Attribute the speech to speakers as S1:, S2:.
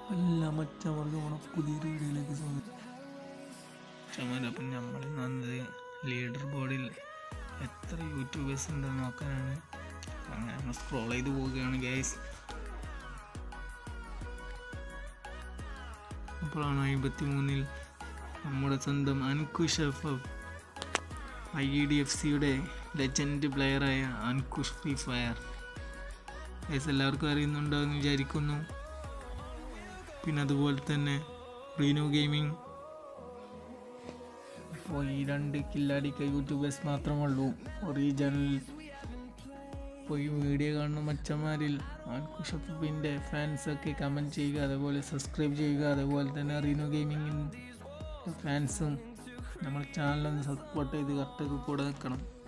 S1: എല്ലാ മറ്റവർക്ക് നമ്മുടെ പുതിയൊരു വീഡിയോയിലേക്ക് സ്വാഗതം ചുമല അപ്പം നമ്മൾ വന്നത് ലീഡർ ബോർഡിൽ എത്ര യൂട്യൂബേഴ്സ് ഉണ്ടെന്ന് നോക്കാനാണ് അങ്ങനെ നമ്മൾ സ്ക്രോൾ ചെയ്ത് പോവുകയാണ് ഗൈസ് അപ്പോഴാണ് അമ്പത്തി മൂന്നിൽ നമ്മുടെ സ്വന്തം Ankush F I E D F സിയുടെ ലെജൻഡ് പ്ലെയറായ അൻകുഷ് ഫ്രീ ഫയർ ഗൈസ് എല്ലാവർക്കും അറിയുന്നുണ്ടാവുമെന്ന് വിചാരിക്കുന്നു പിന്നെ അതുപോലെ തന്നെ റീനോ ഗെയിമിംഗ് അപ്പോൾ ഈ രണ്ട് കില്ലാടിക്ക യൂട്യൂബേഴ്സ് മാത്രമുള്ളൂ ഒറിജിനൽ ഇപ്പോൾ ഈ വീഡിയോ കാണുന്ന മച്ചന്മാരിൽ ആൻകുഷപ്പിൻ്റെ ഫാൻസൊക്കെ കമൻറ്റ് ചെയ്യുക അതുപോലെ സബ്സ്ക്രൈബ് ചെയ്യുക അതുപോലെ തന്നെ റീനോ ഗെയിമിങ്ങിൻ്റെ ഫാൻസും നമ്മുടെ ചാനലൊന്ന് സപ്പോർട്ട് ചെയ്ത് കറക്റ്റ് കൂടെ നിൽക്കണം